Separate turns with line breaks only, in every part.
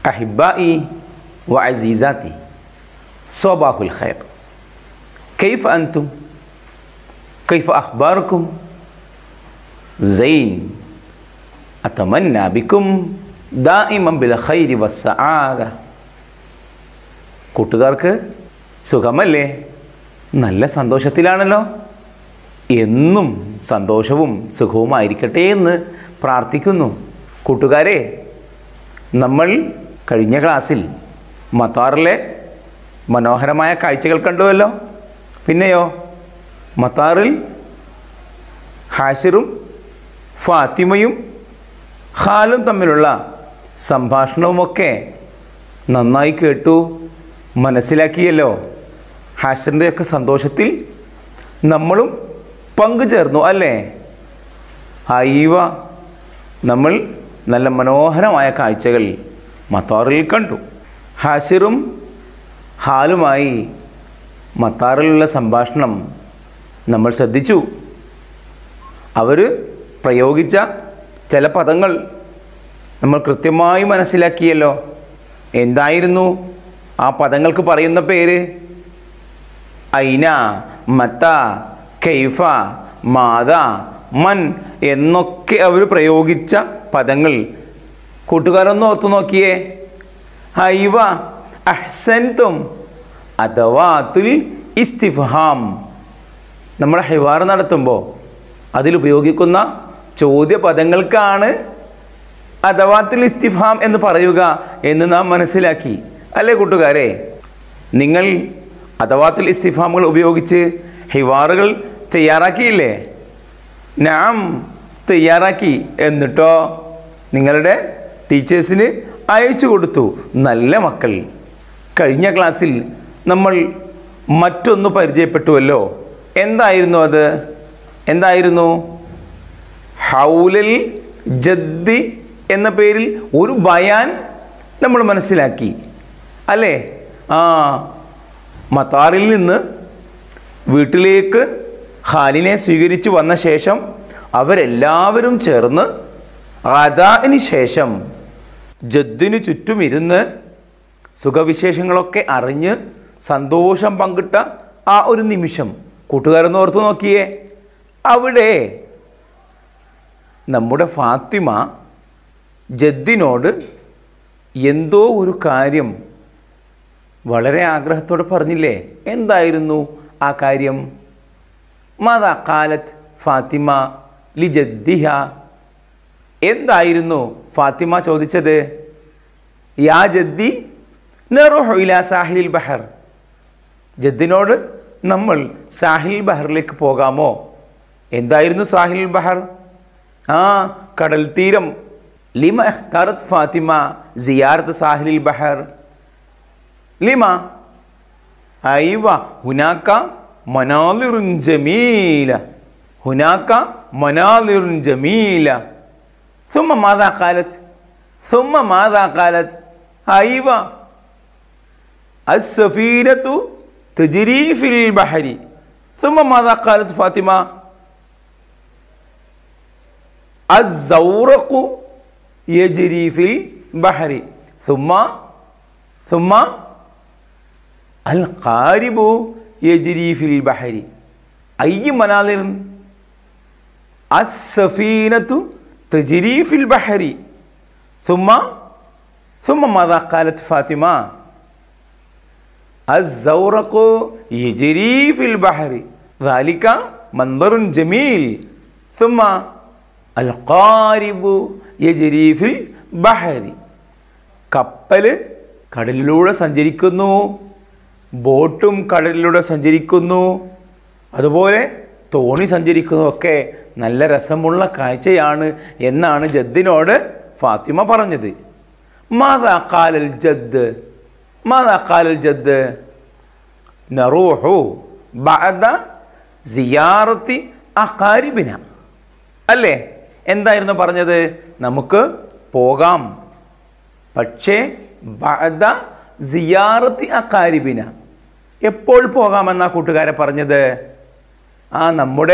أحبائي وعزيزاتي صباح الخير كيف أنتم؟ كيف أخباركم؟ زين أتمنى بكم دائما بالخير والسعادة കൂട്ടുകാർക്ക് സുഖമല്ലേ നല്ല സന്തോഷത്തിലാണല്ലോ എന്നും സന്തോഷവും സുഖവുമായിരിക്കട്ടെ എന്ന് പ്രാർത്ഥിക്കുന്നു കൂട്ടുകാരെ നമ്മൾ കഴിഞ്ഞ ക്ലാസ്സിൽ മത്താറിലെ മനോഹരമായ കാഴ്ചകൾ കണ്ടുവല്ലോ പിന്നെയോ മത്താറിൽ ഹാഷിറും ഫാത്തിമയും ഖാലും തമ്മിലുള്ള സംഭാഷണവുമൊക്കെ നന്നായി കേട്ടു മനസ്സിലാക്കിയല്ലോ ഹാഷിറിൻ്റെയൊക്കെ സന്തോഷത്തിൽ നമ്മളും പങ്കുചേർന്നു അല്ലേ അയവ നമ്മൾ നല്ല മനോഹരമായ കാഴ്ചകൾ മത്താറിൽ കണ്ടു ഹാഷിറും ഹാലുമായി മത്താറിലുള്ള സംഭാഷണം നമ്മൾ ശ്രദ്ധിച്ചു അവർ പ്രയോഗിച്ച ചില പദങ്ങൾ നമ്മൾ കൃത്യമായി മനസ്സിലാക്കിയല്ലോ എന്തായിരുന്നു ആ പദങ്ങൾക്ക് പറയുന്ന പേര് ഐന മത്ത കൈഫ മാത മൻ എന്നൊക്കെ അവർ പ്രയോഗിച്ച പദങ്ങൾ കൂട്ടുകാരൊന്ന് ഓർത്തു നോക്കിയേ ഹൈവ അഹ്സൻതും അഥവാത്തുൽ ഇസ്തിഫഹാം നമ്മൾ ഹൈവാർ നടത്തുമ്പോൾ അതിലുപയോഗിക്കുന്ന ചോദ്യപദങ്ങൾക്കാണ് അഥവാത്തുൽ ഇസ്തിഫാം എന്ന് പറയുക എന്ന് നാം മനസ്സിലാക്കി അല്ലേ കൂട്ടുകാരെ നിങ്ങൾ അഥവാത്തുൽ ഇസ്തിഫാമുകൾ ഉപയോഗിച്ച് ഹിവാറുകൾ തയ്യാറാക്കിയില്ലേ നാം തയ്യാറാക്കി എന്നിട്ടോ നിങ്ങളുടെ ടീച്ചേഴ്സിന് അയച്ചു കൊടുത്തു നല്ല മക്കൾ കഴിഞ്ഞ ക്ലാസ്സിൽ നമ്മൾ മറ്റൊന്ന് പരിചയപ്പെട്ടുവല്ലോ എന്തായിരുന്നു അത് എന്തായിരുന്നു ഹൗലൽ ജദ്ദി എന്ന പേരിൽ ഒരു ബയാൻ നമ്മൾ മനസ്സിലാക്കി അല്ലേ ആ മത്താറിൽ നിന്ന് വീട്ടിലേക്ക് ഖാലിനെ സ്വീകരിച്ചു വന്ന ശേഷം അവരെല്ലാവരും ചേർന്ന് അദാന് ശേഷം ജദ്ദിനു ചുറ്റും ഇരുന്ന് സുഖവിശേഷങ്ങളൊക്കെ അറിഞ്ഞ് സന്തോഷം പങ്കിട്ട ആ ഒരു നിമിഷം കൂട്ടുകാരൊന്ന് ഓർത്തു നോക്കിയേ അവിടെ നമ്മുടെ ഫാത്തിമ ജദ്ദിനോട് എന്തോ ഒരു കാര്യം വളരെ ആഗ്രഹത്തോടെ പറഞ്ഞില്ലേ എന്തായിരുന്നു ആ കാര്യം മാതാ കാലത്ത് ഫാത്തിമ ലി ജദ്ദിഹ എന്തായിരുന്നു ഫാത്തിമ ചോദിച്ചത് യാ ജദ്ദി നെറുഹു ഇലാ സാഹിലിൽ ബഹർ ജദ്ദിനോട് നമ്മൾ സാഹിൽ ബഹറിലേക്ക് പോകാമോ എന്തായിരുന്നു സാഹിൽ ബഹർ ആ കടൽ തീരം ലിമ എഖ്താറത്ത് ഫാത്തിമ സിയാറത്ത് സാഹിലിൽ ബഹർ ലിമ അയ്വ ഹുനാക്ക മനാലിറുൻ ജമീല ഹുനാക്ക മനാലിറുൻ ജമീല ثم ماذا قالت ثم ماذا قالت أيوة السفينة تجري في البحر ثم ماذا قالت فاطمة الزورق يجري في البحر ثم ثم القارب يجري في البحر أي مناظر السفينة تجري في البحر ثم ثم ماذا قالت فاطمة الزورق يجري في البحر ذلك منظر جميل ثم القارب يجري في البحر കപ്പൽ കടലിലൂടെ സഞ്ചരിക്കുന്നു ബോട്ടും കടലിലൂടെ സഞ്ചരിക്കുന്നു അതുപോലെ തോണി സഞ്ചരിക്കുന്നതൊക്കെ നല്ല രസമുള്ള കാഴ്ചയാണ് എന്നാണ് ജദ്ദിനോട് ഫാത്തിമ പറഞ്ഞത് മാതാ കാലൽ ജദ് മാതാ കാലൽ ജദ് നറൂഹു ബഅദ സിയാറത്തി അഖാരിബിന അല്ലേ എന്തായിരുന്നു പറഞ്ഞത് നമുക്ക് പോകാം പക്ഷേ ബഅദ സിയാറത്തി അഖാരിബിന എപ്പോൾ പോകാമെന്നാ കൂട്ടുകാരെ പറഞ്ഞത് ആ നമ്മുടെ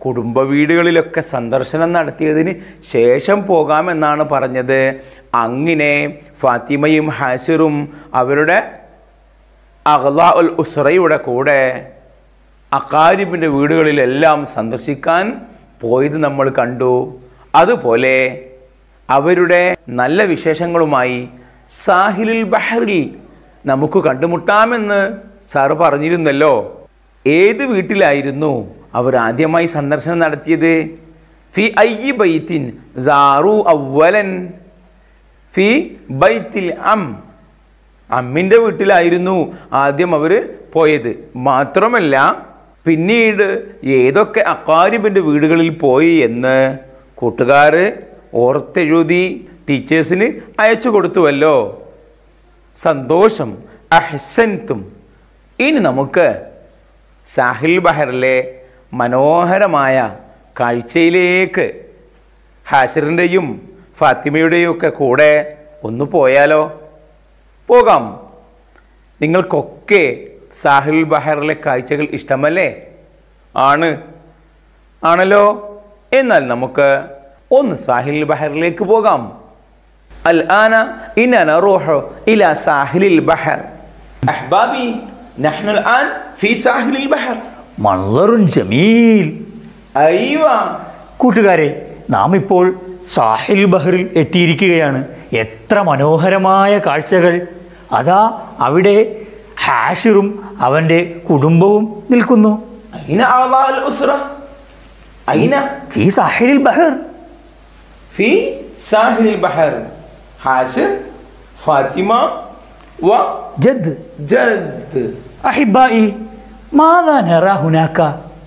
കുടുംബ വീടുകളിലൊക്കെ സന്ദർശനം നടത്തിയതിന് ശേഷം പോകാമെന്നാണ് പറഞ്ഞത് അങ്ങനെ ഫാത്തിമയും ഹാസിറും അവരുടെ അഹ്ലാ ഉൽ ഉസ്രയുടെ കൂടെ അക്കാരിബിൻ്റെ വീടുകളിലെല്ലാം സന്ദർശിക്കാൻ പോയത് നമ്മൾ കണ്ടു അതുപോലെ അവരുടെ നല്ല വിശേഷങ്ങളുമായി സാഹിലിൽ ബഹറിൽ നമുക്ക് കണ്ടുമുട്ടാമെന്ന് സാറ് പറഞ്ഞിരുന്നല്ലോ ഏത് വീട്ടിലായിരുന്നു അവർ ആദ്യമായി സന്ദർശനം നടത്തിയത് ഫി ഐ ബൈത്തിൻ സാറു അവലൻ ഫി ബൈത്തിൽ അം അമ്മിൻ്റെ വീട്ടിലായിരുന്നു ആദ്യം അവർ പോയത് മാത്രമല്ല പിന്നീട് ഏതൊക്കെ അക്കാരിബിൻ്റെ വീടുകളിൽ പോയി എന്ന് കൂട്ടുകാർ ഓർത്തെഴുതി ടീച്ചേഴ്സിന് അയച്ചു കൊടുത്തുവല്ലോ സന്തോഷം അഹ്സൻത്തും ഇനി നമുക്ക് സാഹിൽ ബഹറിലെ മനോഹരമായ കാഴ്ചയിലേക്ക് ഹാസിറിൻ്റെയും ഫാത്തിമയുടെയും ഒക്കെ കൂടെ ഒന്ന് പോയാലോ പോകാം നിങ്ങൾക്കൊക്കെ സാഹിൽ ബഹറിലെ കാഴ്ചകൾ ഇഷ്ടമല്ലേ ആണ് ആണല്ലോ എന്നാൽ നമുക്ക് ഒന്ന് സാഹിൽ ബഹറിലേക്ക് പോകാം അൽ ആന ഇന്ന റൂഹു ഇല സാഹിലിൽ ബഹർ അഹ്ബാബി നഹ്നു الآن في ساحل البحر
മൺലറുൻ ജമീൽ
أيوة
കൂട്ടുകാരെ നാം ഇപ്പോൾ സാഹിൽ ബഹറിൽ എത്തിയിരിക്കുകയാണ് എത്ര മനോഹരമായ കാഴ്ചകൾ അതാ അവിടെ ഹാഷിറും അവൻ്റെ കുടുംബവും നിൽക്കുന്നു
أين أعضاء الأسرة؟ أين؟
ഈ സാഹിലിൽ ബഹർ
في ساحل البحر حاشر فاطمة
ജദ്
وجد
അഹിബായി മാതാ നറ ഹുനാക്ക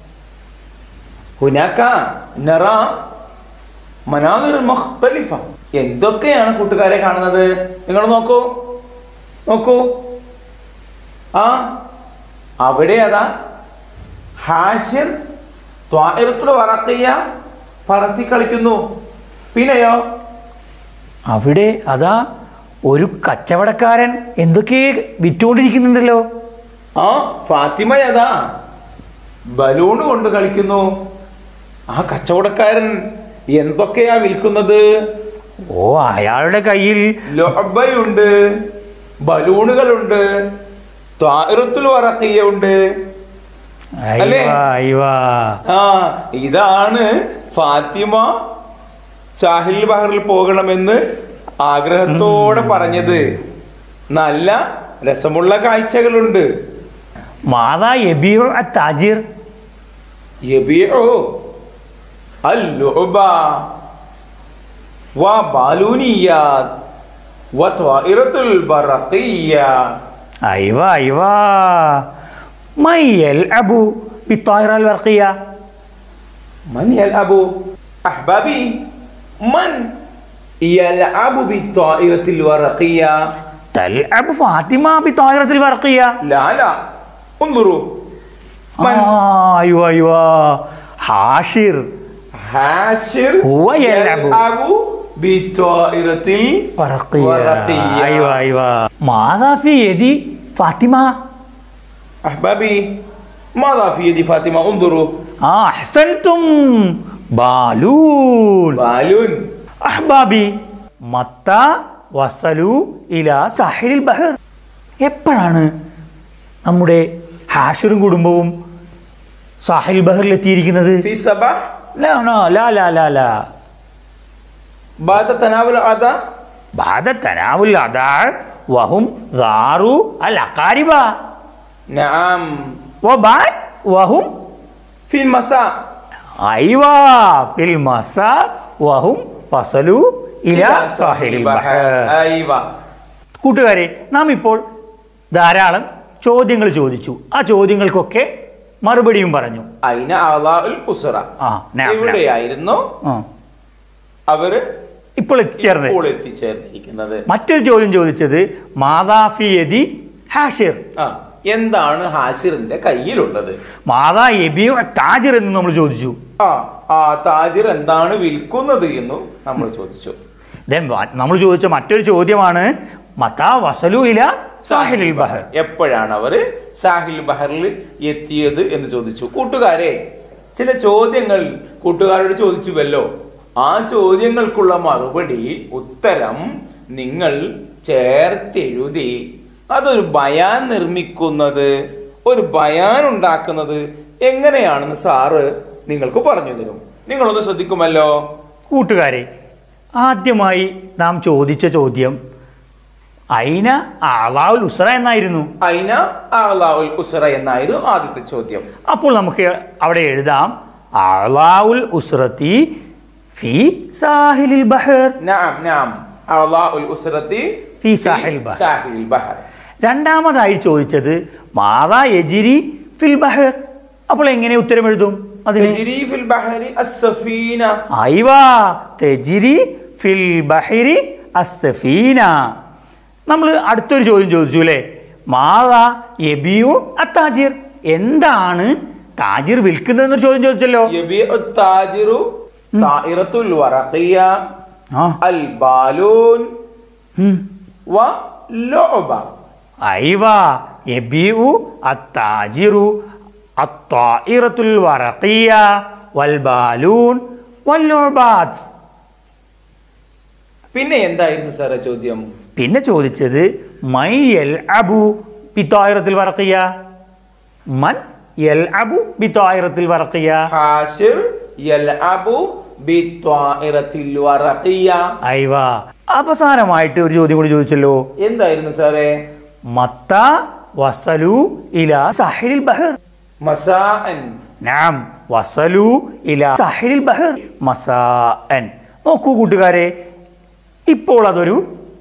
هناك نرى مناظر مختلفة എന്തൊക്കെയാണ് കൂട്ടുകാരെ കാണുന്നത് നിങ്ങൾ നോക്കൂ നോക്കൂ ആ അവിടെ അതാ ഹാഷിർ ത്വാഇറത്തുൽ വറക്കിയ പറത്തി കളിക്കുന്നു പിന്നെയോ
അവിടെ അതാ ഒരു കച്ചവടക്കാരൻ എന്തൊക്കെ വിറ്റുകൊണ്ടിരിക്കുന്നുണ്ടല്ലോ
ആ ഫാത്തിമ അതാ ബലൂൺ കൊണ്ട് കളിക്കുന്നു ആ കച്ചവടക്കാരൻ എന്തൊക്കെയാ വിൽക്കുന്നത്
ഓ അയാളുടെ കയ്യിൽ
ലൊബയുണ്ട് ബലൂണുകളുണ്ട് ത്വാഇറത്തുൽ വറക്കിയ ഉണ്ട് അല്ലേ?
അയ്വാ, അയ്വാ.
ആ ഇതാണ് ഫാത്തിമ സാഹിൽ ബഹറിൽ പോകണമെന്ന് ആഗ്രഹത്തോടെ പറഞ്ഞത് നല്ല രസമുള്ള കാഴ്ചകളുണ്ട്
മാതാ എബിയോ താജിർ
يبيع اللعبة وبالونيات وطائرة البرقية
അയ്വാ അയ്വാ മയ്യൽ അബു ബിത്തായിറൽ വർക്കിയ
من يلعب أحبابي من يلعب بالطائرة الورقية
തൽ അബു ഫാത്തിമ ബിത്തായിറത്തിൽ വർക്കിയ
لا لا انظروا من
അയ്യോ അയ്യോ ഹാഷിർ
حاشر
هو يلعب.
يلعب بالطائرة
വർക്കിയ
الورقية
അയ്യോ അയ്യോ മാതാ ഫി യദി ഫാത്തിമ
أحبابي ماذا في يد فاطمة انظروا
ആ അഹ്സൻതും ബാലൂൻ
بالون
അഹ്ബാബി മത്ത വസലു ഇല സാഹിലിൽ ബഹർ എപ്പോഴാണ് നമ്മുടെ ഹാഷിറും കുടുംബവും സാഹിൽ ബഹറിൽ എത്തിയിരിക്കുന്നത്
في صباح
ലാ നോ, ലാ ലാ ലാ ലാ
بعد تناول الغداء
بعد تناول الأداء وهم غاروا الأقاربة
نعم
وبعد وهم
في المساء
أيوة في المساء وهم وصلوا إلى ساحل البحر
أيوة
കൂട്ടുകാരെ നാം ഇപ്പോൾ ധാരാളം ചോദ്യങ്ങൾ ചോദിച്ചു ആ ചോദ്യങ്ങൾക്കൊക്കെ മറുപടിയും പറഞ്ഞു
أين أعضاء الأسرة
ആ നാം, നാം.
എവിടെയായിരുന്നു
ആ.
അവര്
ഇപ്പോൾ എത്തിച്ചേർന്നത്
ഇപ്പോൾ എത്തിച്ചേർന്നിരിക്കുന്നത്
മറ്റൊരു ചോദ്യം ചോദിച്ചത് മാതാഫി യദി ഹാഷിർ
ആ എന്താണ് ഹാസിറിന്റെ കയ്യിലുള്ളത്
മാതാ എബിയോ താജിർ എന്ന് നമ്മൾ ചോദിച്ചു
ആ ആ താജിർ എന്താണ് വിൽക്കുന്നത് എന്നും നമ്മൾ ചോദിച്ചു
ദെൻ നമ്മൾ ചോദിച്ച മറ്റൊരു ചോദ്യമാണ് മത്താ വസലു ഇല സാഹിലിൽ ബഹർ
എപ്പോഴാണ് അവര് സാഹിൽ ബഹറിൽ എത്തിയത് എന്ന് ചോദിച്ചു കൂട്ടുകാരെ ചില ചോദ്യങ്ങൾ കൂട്ടുകാരോട് ചോദിച്ചുവല്ലോ ആ ചോദ്യങ്ങൾക്കുള്ള മറുപടി ഉത്തരം നിങ്ങൾ ചേർത്തെഴുതി അതൊരു ബയാൻ നിർമ്മിക്കുന്നത് ഒരു ബയാൻ ഉണ്ടാക്കുന്നത് എങ്ങനെയാണെന്ന് സാറ് നിങ്ങൾക്ക് പറഞ്ഞു തരും നിങ്ങളൊന്ന് ശ്രദ്ധിക്കുമല്ലോ
കൂട്ടുകാരെ ആദ്യമായി നാം ചോദിച്ച ചോദ്യം അയിന ആളാവുൽ ഉസ്ര എന്നായിരുന്നു
അയിന അള്ളാഹുൽ ഉസ്ര എന്നായിരുന്നു ആദ്യത്തെ ചോദ്യം
അപ്പോൾ നമുക്ക് അവിടെ എഴുതാം അളാവുൽ ഉസ്രത്തി ഫി സാഹിലിൽ ബഹർ
നാം നാം അള്ളാഹുൽ ഉസ്രത്തി
ഫി സാഹിൽ ബഹർ
സാഹിൽ ബഹർ
രണ്ടാമതായി ചോദിച്ചത് മാതാ യജിരി ഫിൽ ബഹർ അപ്പോൾ എങ്ങനെ ഉത്തരം എഴുതും അതിന്
തജ്രി ഫിൽ ബഹരി അസ്സഫീന
അയ്വാ തെജിരി ഫിൽ ബഹരി അസ്സഫീന നമ്മൾ അടുത്തൊരു ചോദ്യം ചോദിച്ചു അല്ലേ മാതാ എബിയു അത്താജിർ എന്താണ് താജിർ വിൽക്കുന്നതെന്നൊരു ചോദ്യം ചോദിച്ചല്ലോ
يبيع التاجر طائرة الورقية
ആ
البالون
ഉം.
ولعبة
അയ്വാ എബിയു അത്താജിറു അത്തായിറത്തുൽ വറഖിയ വൽ ബാലൂൻ വല്ലുബാത്ത്
പിന്നെ എന്തായിരുന്നു സാറേ ചോദ്യം
പിന്നെ ചോദിച്ചത് മൈ എൽ അബു ബിത്തായിറത്തിൽ വറക്കിയ മൻ എൽ അബു ബിത്തായിറത്തിൽ വറക്കിയ
ഹാഷിർ യൽഅബു ബിത്വാഇറത്തിൽ വറഖിയ
അയവാ അവസാനമായിട്ട് ഒരു ചോദ്യം കൂടി ചോദിച്ചല്ലോ
എന്തായിരുന്നു സാറേ
മത്ത വസലു ഇല സഹിലിൽ ബഹർ
മസാഅൻ
നാം വസലു ഇല സഹിലിൽ ബഹർ മസാഅൻ നോക്കൂ കൂട്ടുകാരെ ഇപ്പോൾ അതൊരു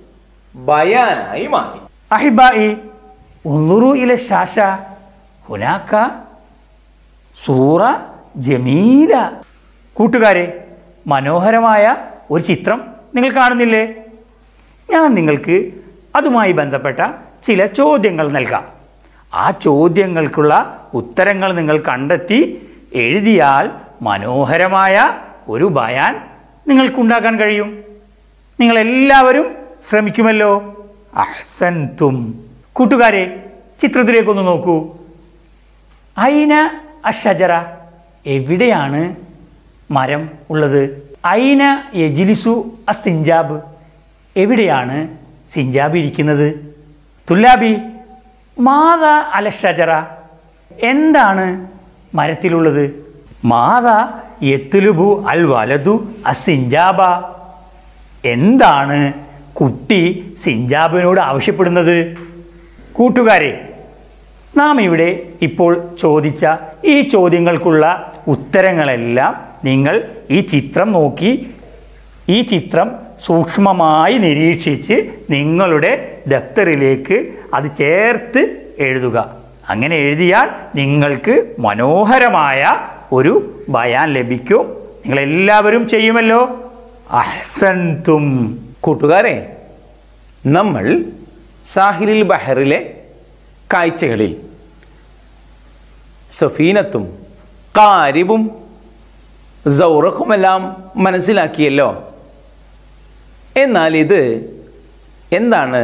ബയാനായി മാറി
അഹിബായി ഉന്നുറു ഇല ശാശ ഹുനാക്ക സൂറ ജമീല കൂട്ടുകാരെ മനോഹരമായ ഒരു ചിത്രം നിങ്ങൾ കാണുന്നില്ലേ ഞാൻ നിങ്ങൾക്ക് അതുമായി ബന്ധപ്പെട്ട ചില ചോദ്യങ്ങൾ നൽകാം ആ ചോദ്യങ്ങൾക്കുള്ള ഉത്തരങ്ങൾ നിങ്ങൾ കണ്ടെത്തി എഴുതിയാൽ മനോഹരമായ ഒരു ബയാൻ നിങ്ങൾക്കുണ്ടാക്കാൻ കഴിയും നിങ്ങളെല്ലാവരും ശ്രമിക്കുമല്ലോ അഹ്സൻതും കൂട്ടുകാരെ ചിത്രത്തിലേക്കൊന്ന് നോക്കൂ ഐന അഷജറ എവിടെയാണ് മരം ഉള്ളത് ഐന യജിലിസു അസിഞ്ചാബ് എവിടെയാണ് സിഞ്ചാബ് ഇരിക്കുന്നത് തുല്ലാബി മാത അലഷജറ എന്താണ് മരത്തിലുള്ളത് മാത യത്തുലുബു അൽ വലതു അസിഞ്ചാബ എന്താണ് കുട്ടി സിഞ്ചാബിനോട് ആവശ്യപ്പെടുന്നത് കൂട്ടുകാരെ നാം ഇവിടെ ഇപ്പോൾ ചോദിച്ച ഈ ചോദ്യങ്ങൾക്കുള്ള ഉത്തരങ്ങളെല്ലാം നിങ്ങൾ ഈ ചിത്രം നോക്കി ഈ ചിത്രം സൂക്ഷ്മമായി നിരീക്ഷിച്ച് നിങ്ങളുടെ ദഫ്തറിലേക്ക് അത് ചേർത്ത് എഴുതുക അങ്ങനെ എഴുതിയാൽ നിങ്ങൾക്ക് മനോഹരമായ ഒരു ബയാൻ ലഭിക്കും നിങ്ങളെല്ലാവരും ചെയ്യുമല്ലോ അഹ്സൻതും
കൂട്ടുകാരെ നമ്മൾ സാഹിലിൽ ബഹറിലെ കാഴ്ചകളിൽ സഫീനത്തും കാരിബും സൗറഖുമെല്ലാം മനസ്സിലാക്കിയല്ലോ എന്നാൽ ഇത് എന്താണ്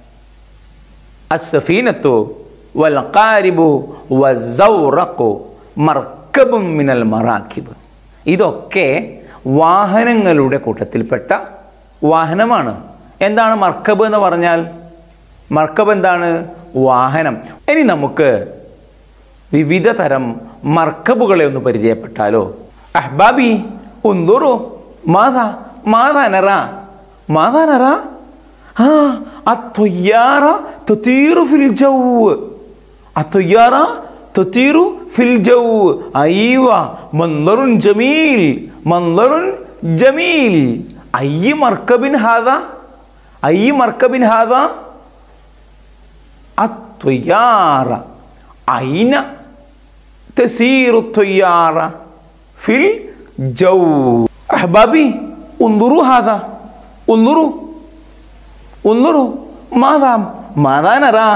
അസഫീനത്തു വൽ ഖാരിബു വസൗറഖു മർക്കബും മിനൽ മറാക്കിബ് ഇതൊക്കെ വാഹനങ്ങളുടെ കൂട്ടത്തിൽപ്പെട്ട വാഹനമാണ് എന്താണ് മർക്കബ് എന്ന് പറഞ്ഞാൽ മർക്കബ് എന്താണ് വാഹനം ഇനി നമുക്ക് വിവിധ തരം മർക്കബുകളെ ഒന്ന് പരിചയപ്പെട്ടാലോ അഹ്ബാബി ഉന്തുറു മാതാ മാതാ നറ മാതാ നറ ആ അത്തൊയ്യാറ തുതീറു ഫിൽ ജൗവ് അത്തൊയ്യാറ തുതീറു ഫിൽ ജൗവ് അയ്വ മന്ദറുൻ ജമീൽ മന്ദറുൻ ജമീൽ അയ്യ മർക്കബിൻ ഹാദ അയ്യ മർക്കബിൻ ഹാദ الطيارة أين تسير الطيارة في الجو أحبابي انظروا هذا انظروا انظروا ماذا ماذا نرى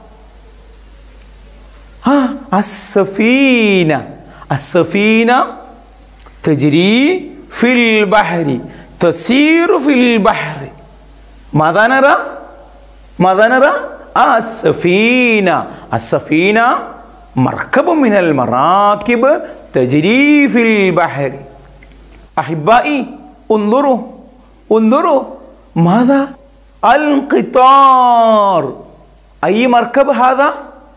ها السفينة السفينة تجري في البحر تسير في البحر ماذا نرى ماذا نرى السفينة السفينة مركب من المراكب تجري في البحر أحبائي انظروا انظروا ماذا القطار أي مركب هذا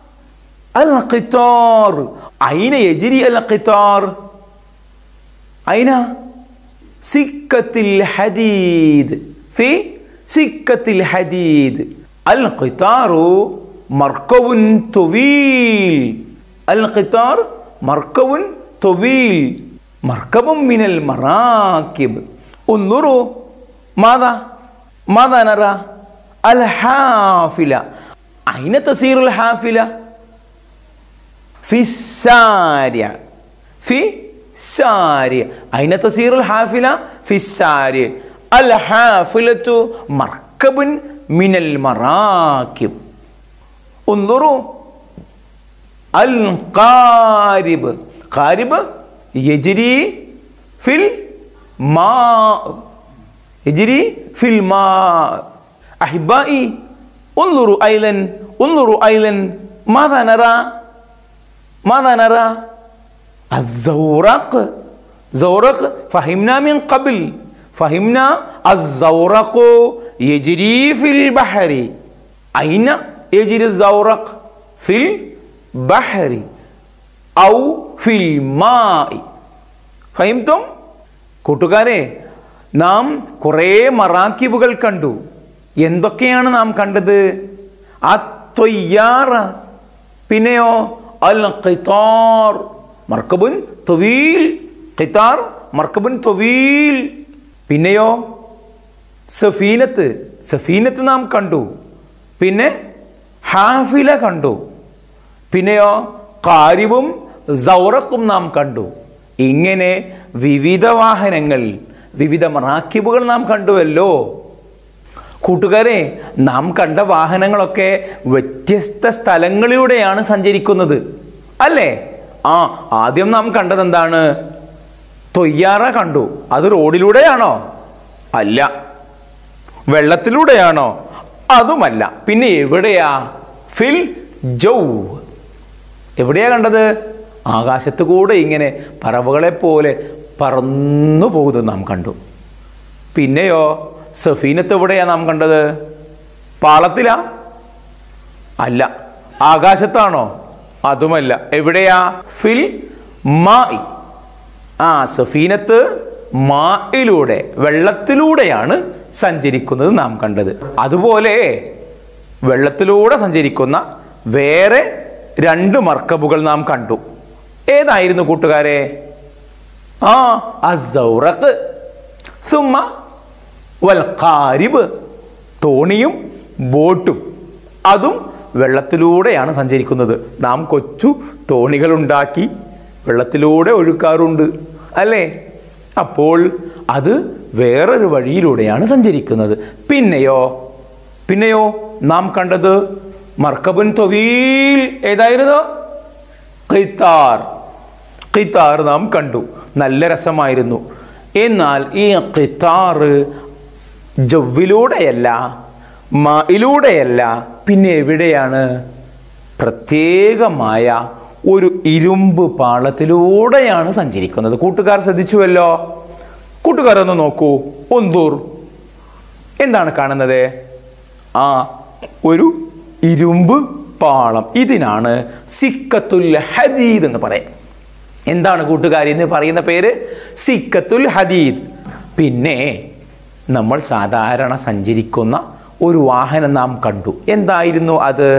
القطار أين يجري القطار أين سكة الحديد في سكة الحديد القطار مركب طويل القطار مركب طويل مركب من المراكب انظروا ماذا ماذا نرى الحافلة أين تسير الحافلة في الشارع في الشارع أين تسير الحافلة في الشارع الحافلة مركب من المراكب انظروا القارب قارب يجري في الماء يجري في الماء أحبائي انظروا أيضا انظروا أيضا ماذا نرى ماذا نرى الزورق زورق فهمنا من قبل فهمنا الزورق يجري في البحر أين يجري الزورق في البحر أو في الماء ഫഹിംതും കൂട്ടുകാരെ നാം കുറേ മറാക്കിബുകൾ കണ്ടു എന്തൊക്കെയാണ് നാം കണ്ടത് ആ തൊയ്യാറ പിന്നെയോ അൽ ഖിത്താർ മർക്കബുൻ തൊവീൽ ഖിത്താർ മർക്കബുൻ തൊവീൽ പിന്നെയോ സഫീനത്ത് സഫീനത്ത് നാം കണ്ടു പിന്നെ ഹാഫില കണ്ടു പിന്നെയോ കാരിവും സൗറക്കും നാം കണ്ടു ഇങ്ങനെ വിവിധ വാഹനങ്ങൾ വിവിധ മറാക്കിബുകൾ നാം കണ്ടുവല്ലോ കൂട്ടുകാരെ നാം കണ്ട വാഹനങ്ങളൊക്കെ വ്യത്യസ്ത സ്ഥലങ്ങളിലൂടെയാണ് സഞ്ചരിക്കുന്നത് അല്ലേ ആ ആദ്യം നാം കണ്ടത് എന്താണ് തൊയ്യാറ കണ്ടു അത് റോഡിലൂടെയാണോ അല്ല വെള്ളത്തിലൂടെയാണോ അതുമല്ല പിന്നെ എവിടെയാ ഫിൽ ജൗ എവിടെയാ കണ്ടത് ആകാശത്ത് കൂടെ ഇങ്ങനെ പറവകളെ പോലെ പറന്നു പോകുന്നത് നാം കണ്ടു പിന്നെയോ സഫീനത്ത് എവിടെയാ നാം കണ്ടത് പാളത്തിലാ അല്ല ആകാശത്താണോ അതുമല്ല എവിടെയാ ഫിൽ മായി ആ സഫീനത്ത് മായിലൂടെ വെള്ളത്തിലൂടെയാണ് സഞ്ചരിക്കുന്നത് നാം കണ്ടത് അതുപോലെ വെള്ളത്തിലൂടെ സഞ്ചരിക്കുന്ന വേറെ രണ്ട് മർക്കബുകൾ നാം കണ്ടു ഏതായിരുന്നു കൂട്ടുകാരെ ആ അസൗറക്ക് സുമ്മ വൽ ഖാരിബ് തോണിയും ബോട്ടും അതും വെള്ളത്തിലൂടെയാണ് സഞ്ചരിക്കുന്നത് നാം കൊച്ചു തോണികൾ ഉണ്ടാക്കി വെള്ളത്തിലൂടെ ഒഴുക്കാറുണ്ട് അല്ലേ അപ്പോൾ അത് വേറൊരു വഴിയിലൂടെയാണ് സഞ്ചരിക്കുന്നത് പിന്നെയോ പിന്നെയോ നാം കണ്ടത് മർക്കബുൻ തൊവീൽ ഏതായിരുന്നു ഖിത്താർ ഖിത്താർ നാം കണ്ടു നല്ല രസമായിരുന്നു എന്നാൽ ഈ ഖിത്താറ് ജവ്വിലൂടെയല്ല മയിലൂടെയല്ല പിന്നെ എവിടെയാണ് പ്രത്യേകമായ ഒരു ഇരുമ്പ് പാളത്തിലൂടെയാണ് സഞ്ചരിക്കുന്നത് കൂട്ടുകാർ ശ്രദ്ധിച്ചുവല്ലോ കൂട്ടുകാരൊന്ന് നോക്കൂ ഒന്തൂർ എന്താണ് കാണുന്നത് ആ ഒരു ഇരുമ്പ് പാളം ഇതിനാണ് സിക്കത്തുൽ ഹദീദ് എന്ന് പറയും എന്താണ് കൂട്ടുകാരി എന്ന് പറയുന്ന പേര് സിക്കത്തുൽ ഹദീദ് പിന്നെ നമ്മൾ സാധാരണ സഞ്ചരിക്കുന്ന ഒരു വാഹനം നാം കണ്ടു എന്തായിരുന്നു അത്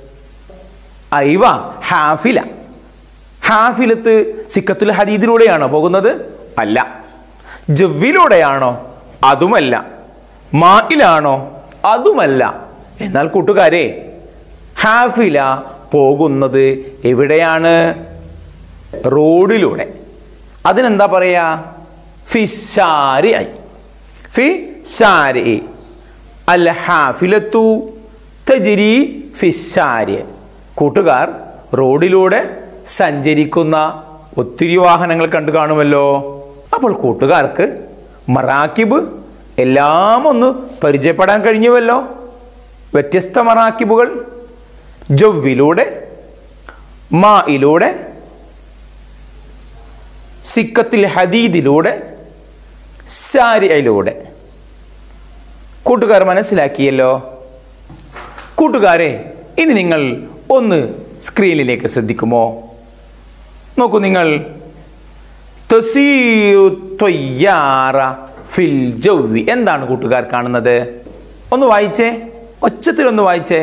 ഐവ ഹാഫില ഹാഫിലത്ത് സിക്കത്തുൽ ഹദീദിലൂടെയാണോ പോകുന്നത് അല്ല ജവ്വിലൂടെയാണോ അതുമല്ല മായിലാണോ അതുമല്ല എന്നാൽ കൂട്ടുകാരെ ഹാഫില പോകുന്നത് എവിടെയാണ് റോഡിലൂടെ അതിനെന്താ പറയാ ഫിഷാരി ആയി ഫി ഷാരി അൽ ഹാഫിലത്തു തജിരി ഫിഷാരി കൂട്ടുകാർ റോഡിലൂടെ സഞ്ചരിക്കുന്ന ഒത്തിരി വാഹനങ്ങൾ കണ്ടു കാണുമല്ലോ അപ്പോൾ കൂട്ടുകാർക്ക് മറാക്കിബ് എല്ലാം ഒന്ന് പരിചയപ്പെടാൻ കഴിഞ്ഞുവല്ലോ വ്യത്യസ്ത മറാക്കിബുകൾ ജൊവ്വിലൂടെ മായിലൂടെ സിക്കത്തിൽ ഹദീദിലൂടെ സാരിയിലൂടെ കൂട്ടുകാർ മനസ്സിലാക്കിയല്ലോ കൂട്ടുകാരെ ഇനി നിങ്ങൾ ഒന്ന് സ്ക്രീനിലേക്ക് ശ്രദ്ധിക്കുമോ നോക്കൂ നിങ്ങൾ തസീറു ത്വയ്യാറ ഫിൽ ജൗവി എന്താണ് കൂട്ടുകാർ കാണുന്നത് ഒന്ന് വായിച്ചേ ഒച്ചത്തിലൊന്ന് വായിച്ചേ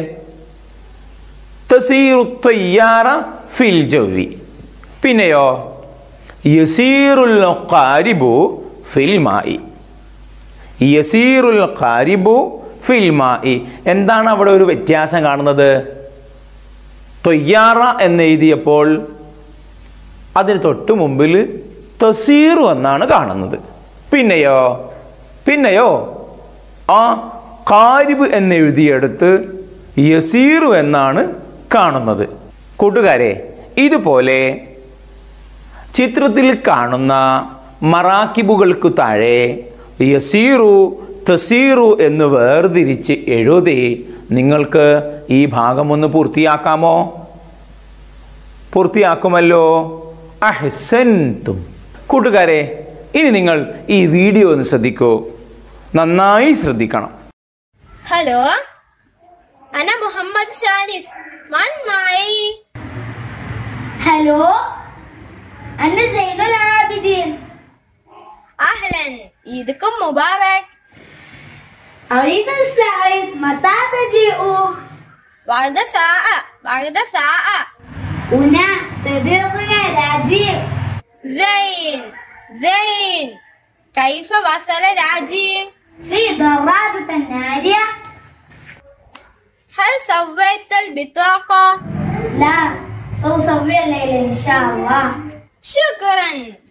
തസീറു ത്വയ്യാറ ഫിൽ ജൗവി പിന്നെയോ യസീറുൽ ഖാരിബു ഫിൽ മായി യസീറുൽ ഖാരിബു ഫിൽ മായി എന്താണ് അവിടെ ഒരു വ്യത്യാസം കാണുന്നത് തൊയ്യാറ എന്നെഴുതിയപ്പോൾ അതിന് തൊട്ട് മുമ്പിൽ തസീറു എന്നാണ് കാണുന്നത് പിന്നെയോ പിന്നെയോ ആ കാരിബ് എന്നെഴുതിയെടുത്ത് യസീറു എന്നാണ് കാണുന്നത് കൂട്ടുകാരെ ഇതുപോലെ ചിത്രത്തിൽ കാണുന്ന മറാക്കിബുകൾക്ക് താഴെ യസീറു തസീറു എന്ന് വേർതിരിച്ച് എഴുതി നിങ്ങൾക്ക് ഈ ഭാഗം ഒന്ന് പൂർത്തിയാക്കാമോ പൂർത്തിയാക്കുമല്ലോ അഹ്സൻതും കൂട്ടുകാരെ ഇനി നിങ്ങൾ ഈ വീഡിയോ ഒന്ന് ശ്രദ്ധിക്കൂ നന്നായി ശ്രദ്ധിക്കണം
هلو أنا محمد شانس من معي؟
هلو أنا زين العابدين
أهلا عيدكم مبارك
عيد السعيد متى تجيء؟
بعد ساعة بعد ساعة
هنا صديقنا راجيب
زين زين كيف وصل راجي؟
في دراجة نارية
هل سويت البطاقة؟
لا سأسوي الليلة إن شاء الله
شكرا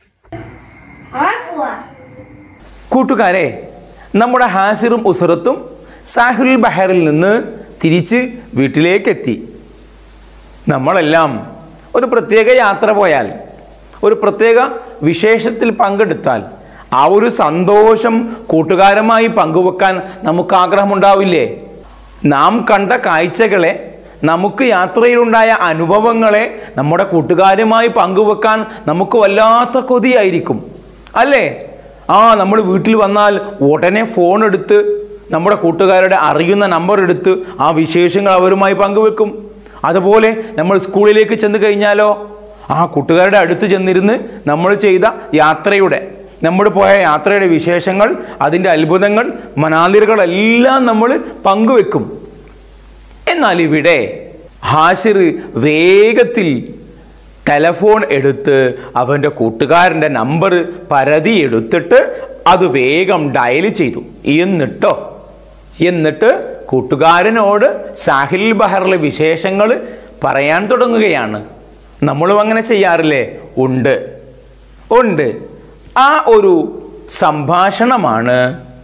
عفوا
കൂട്ടുകാരെ നമ്മുടെ ഹാസിറും ഉസറത്തും സാഹിൽ ബഹറിൽ നിന്ന് തിരിച്ച് വീട്ടിലേക്കെത്തി നമ്മളെല്ലാം ഒരു പ്രത്യേക യാത്ര പോയാൽ ഒരു പ്രത്യേക വിശേഷത്തിൽ പങ്കെടുത്താൽ ആ ഒരു സന്തോഷം കൂട്ടുകാരുമായി പങ്കുവെക്കാൻ നമുക്ക് ആഗ്രഹമുണ്ടാവില്ലേ നാം കണ്ട കാഴ്ചകളെ നമുക്ക് യാത്രയിലുണ്ടായ അനുഭവങ്ങളെ നമ്മുടെ കൂട്ടുകാരുമായി പങ്കുവെക്കാൻ നമുക്ക് വല്ലാത്ത കൊതിയായിരിക്കും അല്ലേ ആ നമ്മൾ വീട്ടിൽ വന്നാൽ ഉടനെ ഫോൺ എടുത്ത് നമ്മുടെ കൂട്ടുകാരുടെ അറിയുന്ന നമ്പർ എടുത്ത് ആ വിശേഷങ്ങൾ അവരുമായി പങ്കുവെക്കും അതുപോലെ നമ്മൾ സ്കൂളിലേക്ക് ചെന്ന് കഴിഞ്ഞാലോ ആ കൂട്ടുകാരുടെ അടുത്ത് ചെന്നിരുന്ന് നമ്മൾ ചെയ്ത യാത്രയുടെ നമ്മൾ പോയ യാത്രയുടെ വിശേഷങ്ങൾ അതിൻ്റെ അത്ഭുതങ്ങൾ മനാതിറുകളെല്ലാം നമ്മൾ പങ്കുവെക്കും എന്നാൽ ഇവിടെ ഹാസിർ വേഗത്തിൽ ടെലഫോൺ എടുത്ത് അവൻ്റെ കൂട്ടുകാരൻ്റെ നമ്പർ പരതി എടുത്തിട്ട് അത് വേഗം ഡയൽ ചെയ്തു എന്നിട്ടോ എന്നിട്ട് കൂട്ടുകാരനോട് സാഹിൽ ബഹറിലെ വിശേഷങ്ങൾ പറയാൻ തുടങ്ങുകയാണ് നമ്മളും അങ്ങനെ ചെയ്യാറില്ലേ ഉണ്ട് ഉണ്ട് ആ ഒരു സംഭാഷണമാണ്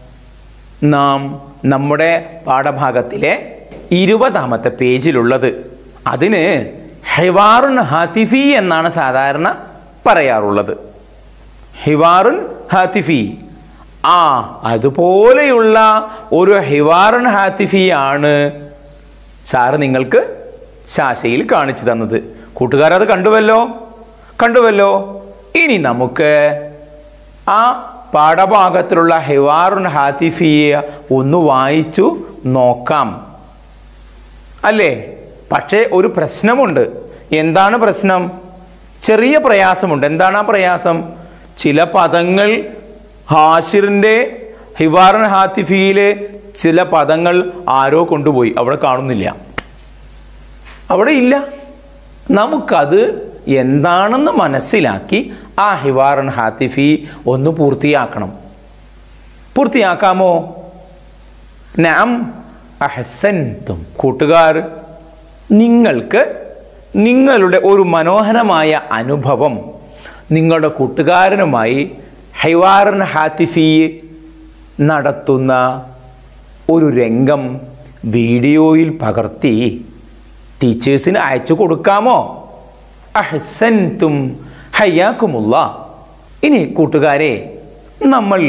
നാം നമ്മുടെ പാഠഭാഗത്തിലെ ഇരുപതാമത്തെ പേജിലുള്ളത് അതിന് ഹിവാറുൻ ഹാത്തിഫി എന്നാണ് സാധാരണ പറയാറുള്ളത് ഹിവാറുൻ ഹാത്തിഫി ആ അതുപോലെയുള്ള ഒരു ഹിവാറുൻ ഹാത്തിഫിയാണ് സാറ് നിങ്ങൾക്ക് ശാശയിൽ കാണിച്ചു തന്നത് കൂട്ടുകാരത് കണ്ടുവല്ലോ കണ്ടുവല്ലോ ഇനി നമുക്ക് ആ പാഠഭാഗത്തിലുള്ള ഹിവാറുൻ ഹാത്തിഫിയെ ഒന്ന് വായിച്ചു നോക്കാം അല്ലേ പക്ഷേ ഒരു പ്രശ്നമുണ്ട് എന്താണ് പ്രശ്നം ചെറിയ പ്രയാസമുണ്ട് എന്താണ് ആ പ്രയാസം ചില പദങ്ങൾ ഹാഷിറിൻ്റെ ഹിവാറൻ ഹാത്തിഫിയിലെ ചില പദങ്ങൾ ആരോ കൊണ്ടുപോയി അവിടെ കാണുന്നില്ല അവിടെ ഇല്ല നമുക്കത് എന്താണെന്ന് മനസ്സിലാക്കി ആ ഹിവാറൻ ഹാത്തിഫി ഒന്ന് പൂർത്തിയാക്കണം പൂർത്തിയാക്കാമോ നാം അഹസൻതും കൂട്ടുകാർ നിങ്ങൾക്ക് നിങ്ങളുടെ ഒരു മനോഹരമായ അനുഭവം നിങ്ങളുടെ കൂട്ടുകാരനുമായി ഹൈവാറൻ ഹാത്തിഫി നടത്തുന്ന ഒരു രംഗം വീഡിയോയിൽ പകർത്തി ടീച്ചേഴ്സിന് അയച്ചു കൊടുക്കാമോ അഹസൻതും ഹയ്യാക്കുമുള്ള ഇനി കൂട്ടുകാരെ നമ്മൾ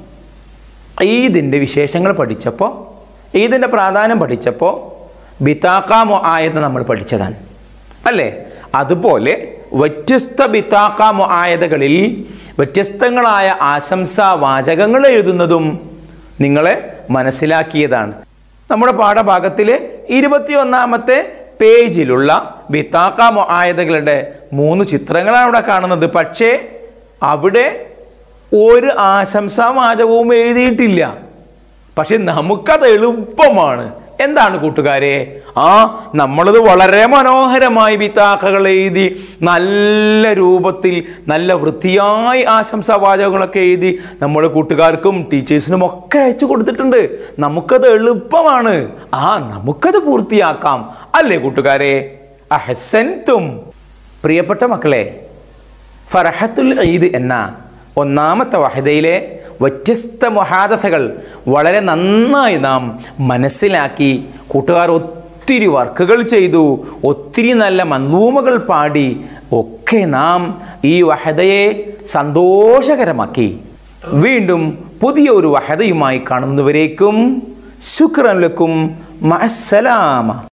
ഈദിൻ്റെ വിശേഷങ്ങൾ പഠിച്ചപ്പോൾ ഈദിൻ്റെ പ്രാധാന്യം പഠിച്ചപ്പോൾ ബിത്താക്കാമോ ആയെന്ന് നമ്മൾ പഠിച്ചതാണ് അല്ലേ അതുപോലെ വ്യത്യസ്ത ബിത്താക്ക ആയതകളിൽ വ്യത്യസ്തങ്ങളായ ആശംസാ വാചകങ്ങൾ എഴുതുന്നതും നിങ്ങളെ മനസ്സിലാക്കിയതാണ് നമ്മുടെ പാഠഭാഗത്തിലെ ഇരുപത്തിയൊന്നാമത്തെ പേജിലുള്ള ബിത്താക്ക ആയതകളുടെ മൂന്ന് ചിത്രങ്ങളാണ് ഇവിടെ കാണുന്നത് പക്ഷേ അവിടെ ഒരു ആശംസാ വാചകവും എഴുതിയിട്ടില്ല പക്ഷെ നമുക്കത് എളുപ്പമാണ് എന്താണ് കൂട്ടുകാരെ ആ നമ്മളത് വളരെ മനോഹരമായി വിത്താക്കകൾ എഴുതി നല്ല രൂപത്തിൽ നല്ല വൃത്തിയായി ആശംസാ വാചകങ്ങളൊക്കെ എഴുതി നമ്മുടെ കൂട്ടുകാർക്കും ടീച്ചേഴ്സിനും ഒക്കെ അയച്ചു കൊടുത്തിട്ടുണ്ട് നമുക്കത് എളുപ്പമാണ് ആ നമുക്കത് പൂർത്തിയാക്കാം അല്ലേ കൂട്ടുകാരെ അഹസൻതും പ്രിയപ്പെട്ട മക്കളെ ഫറഹത്തുൽ ഈദ് എന്ന ഒന്നാമത്തെ വഹദയിലെ വ്യത്യസ്ത മൊഹാദഥകൾ വളരെ നന്നായി നാം മനസ്സിലാക്കി കൂട്ടുകാർ ഒത്തിരി വർക്കുകൾ ചെയ്തു ഒത്തിരി നല്ല മന്ദൂമകൾ പാടി ഒക്കെ നാം ഈ വഹദയെ സന്തോഷകരമാക്കി വീണ്ടും പുതിയ ഒരു വഹദയുമായി കാണുന്നവരേക്കും ശുക്രൻ ലക്കും മഅസ്സലാമ